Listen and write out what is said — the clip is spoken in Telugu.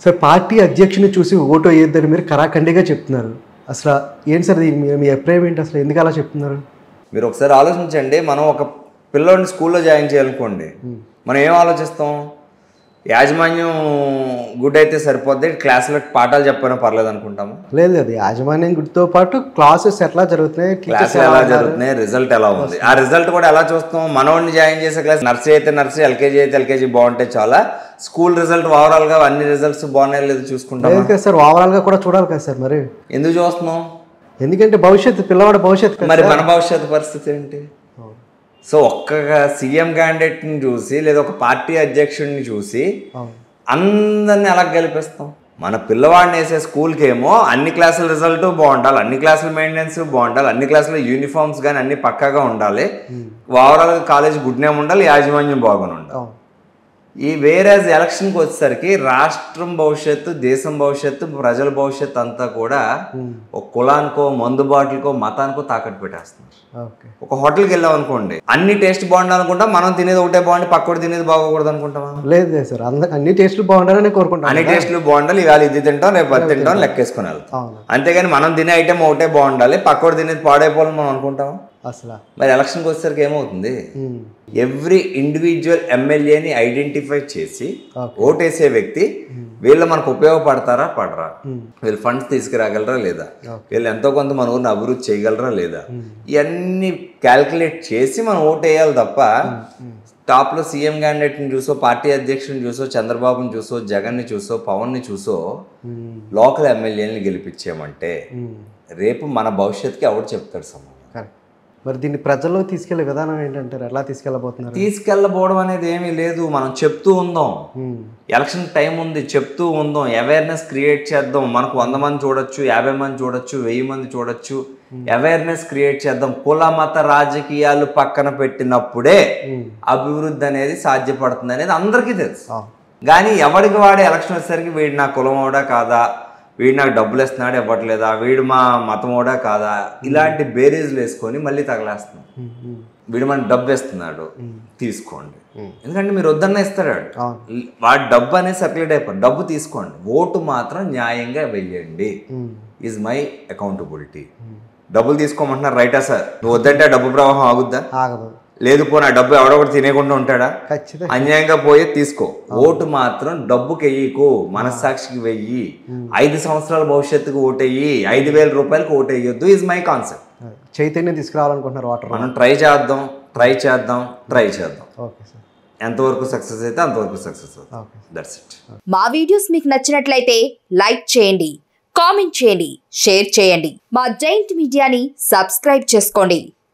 సార్ పార్టీ అధ్యక్షుని చూసి ఓటు వేయొద్దని మీరు కరాఖండిగా చెప్తున్నారు అసలు ఏంటి సార్ దీని మీ- మీ అభిప్రాయం ఏంటి అసలు ఎందుకు అలా చెప్తున్నారు మీరు ఒకసారి ఆలోచించండి మనం ఒక పిల్లోడిని స్కూల్లో జాయిన్ చేయాలనుకోండి మనం ఏం ఆలోచిస్తాం యాజమాన్యం గుడ్ అయితే సరిపోద్ది క్లాసులో పాఠాలు చెప్పినా పర్లేదు అనుకుంటాము లేదు అది యాజమాన్యం గుడితో పాటు క్లాసెస్ ఎట్లా జరుగుతున్నాయి టీచర్స్ క్లాసులు ఎలా జరుగుతున్నాయి రిజల్ట్ ఎలా ఉంది ఆ రిజల్ట్ కూడా ఎలా చూస్తాం మనోడిని జాయిన్ చేసే క్లాస్ నర్సరీ అయితే నర్సరీ ఎల్కేజీ అయితే ఎల్కేజీ బాగుంటే చాలా స్కూల్ రిజల్ట్ ఓవరాల్ గా అన్ని రిజల్ట్స్ బాగున్నాయి లేదు చూసుకుంటాం లేదు కదా సార్ ఓవరాల్గా కూడా చూడాలి కదా సార్ మరి ఎందుకు చూస్తున్నాం ఎందుకంటే భవిష్యత్తు పిల్లవాడి భవిష్యత్తు కదా మరి మన భవిష్యత్తు పరిస్థితి ఏంటి సో ఒక్క సీఎం క్యాండిడేట్ని చూసి లేదా ఒక పార్టీ అధ్యక్షుడిని చూసి అవును. అందరిని ఎలా గెలిపిస్తాం మన పిల్లవాడిని వేసే స్కూల్కి ఏమో అన్ని క్లాసుల రిజల్ట్ బాగుండాలి అన్ని క్లాసుల మెయింటెనెన్స్ బాగుండాలి అన్ని క్లాసుల యూనిఫామ్స్ కానీ అన్ని పక్కాగా ఉండాలి ఓవరాల్ కాలేజ్ గుడ్ నేమ్ ఉండాలి యాజమాన్యం బాగుని ఉండాలి అవును. ఈ వేరే ఎలక్షన్కి వచ్చేసరికి రాష్ట్రం భవిష్యత్తు దేశం భవిష్యత్తు ప్రజల భవిష్యత్తు అంతా కూడా ఒక కులానికో మందు బాటిల్కో మతానికో తాకట్టు పెట్టేస్తున్నారు ఓకే ఒక హోటల్కి వెళ్ళాం అనుకోండి అన్ని టేస్ట్ బాగుండాలి అనుకుంటాం మనం తినేది ఒకటే బాగుండి పక్కోడు తినేది బాగోకూడదు అనుకుంటామా లేదు లేదు సార్ అందరికి అన్ని టేస్టులు బాగుండాలని కోరుకుంటాను అన్ని టేస్ట్లు బాగుండాలి ఇవాళ ఇది తింటాం రేపు అది తింటాం లెక్కేసుకుని వెళ్తాం అవును అంతేగాని మనం తినే ఐటెం ఒకటే బాగుండాలి పక్కోడు తినేది పాడైపోవాలని మనం అనుకుంటాం అసలు మరి ఎలక్షన్కి వచ్చేసరికి ఏమవుతుంది ఉమ్. ఎవ్రీ ఇండివిజువల్ ఎమ్మెల్యేని ఐడెంటిఫై చేసి Okay. ఓటేసే వ్యక్తి వీళ్ళు మనకు ఉపయోగపడతారా పడరా Hmm. వీళ్ళు ఫండ్స్ తీసుకురాగలరా లేదా Okay. వీళ్ళు ఎంతో కొంత మన ఊరిని అభివృద్ధి చేయగలరా లేదా ఇవన్నీ క్యాల్కులేట్ చేసి మనం ఓటు వేయాలి తప్ప టాప్లో సీఎం క్యాండిడేట్ని చూసో పార్టీ అధ్యక్షుని చూసో చంద్రబాబుని చూసో జగన్ని చూసో పవన్ని చూసో ఉమ్. లోకల్ ఎమ్మెల్యేని గెలిపించామంటే ఉమ్. రేపు మన భవిష్యత్తుకి ఎవడు చెప్తాడు సమాధానం కరెక్ట్ మరి దీన్ని ప్రజల్లో తీసుకెళ్లే విధానం ఏంటంటారు ఎలా తీసుకెళ్ళబోతున్నారు తీసుకెళ్ళబోవడం అనేది ఏమీ లేదు మనం చెప్తూ ఉందాం ఉమ్. ఎలక్షన్ టైం ఉంది చెప్తూ ఉందాం అవేర్నెస్ క్రియేట్ చేద్దాం మనకు వంద మంది చూడొచ్చు యాభై మంది చూడొచ్చు వెయ్యి మంది చూడొచ్చు అవేర్నెస్ క్రియేట్ చేద్దాం కుల మత రాజకీయాలు పక్కన పెట్టినప్పుడే ఉమ్. అభివృద్ధి అనేది సాధ్యపడుతుంది అనేది అందరికీ తెలుసు ఆ. కానీ ఎవరికి వాడే ఎలక్షన్ వచ్చేసరికి వీడు నా కులం ఓడా కాదా వీడు నాకు డబ్బులు ఇస్తున్నాడు ఇవ్వట్లేదా వీడు మా మతం ఓడా కాదా ఇలాంటి బేరీజులు వేసుకొని మళ్ళీ తగలేస్తున్నాడు ఉమ్. ఉమ్. వీడు మనకు డబ్బు ఇస్తున్నాడు తీసుకోండి ఉమ్. ఎందుకంటే మీరు వద్దన్న ఇస్తాడు అవును. వాడు డబ్బు అనేది సర్క్యులేట్ అయిపోయి డబ్బు తీసుకోండి ఓటు మాత్రం న్యాయంగా వెయ్యండి ఉమ్. ఈజ్ మై అకౌంటబిలిటీ డబ్బులు తీసుకోమంటున్నారు రైటా సార్ నువ్వు వద్దంటే ఆ డబ్బు ప్రవాహం ఆగుద్దా ఆగదు లేదు పోనీ ఆ డబ్బు ఎవడొకటి తినేయకుండా ఉంటాడా ఖచ్చితంగా అన్యాయంగా పోయి తీసుకో ఓటు మాత్రం డబ్బుకి వెయ్యకు మనస్సాక్షికి వెయ్యి ఐదు సంవత్సరాల భవిష్యత్తుకు ఓటెయ్యి ఐదు వేల రూపాయలకు ఓటేయొద్దు ఈజ్ మై కాన్సెప్ట్ చైతన్యం తీసుకురావాలనుకుంటున్నారు వాటర్ మనం ట్రై చేద్దాం ట్రై చేద్దాం ట్రై చేద్దాం ఓకే సార్ ఎంతవరకు సక్సెస్ అయితే అంతవరకు సక్సెస్ అవుతుంది ఓకే దట్స్ ఇట్ మా వీడియోస్ మీకు నచ్చినట్లయితే లైక్ చేయండి కామెంట్ చేయండి షేర్ చేయండి మా జైంట్ మీడియాని సబ్స్క్రైబ్ చేసుకోండి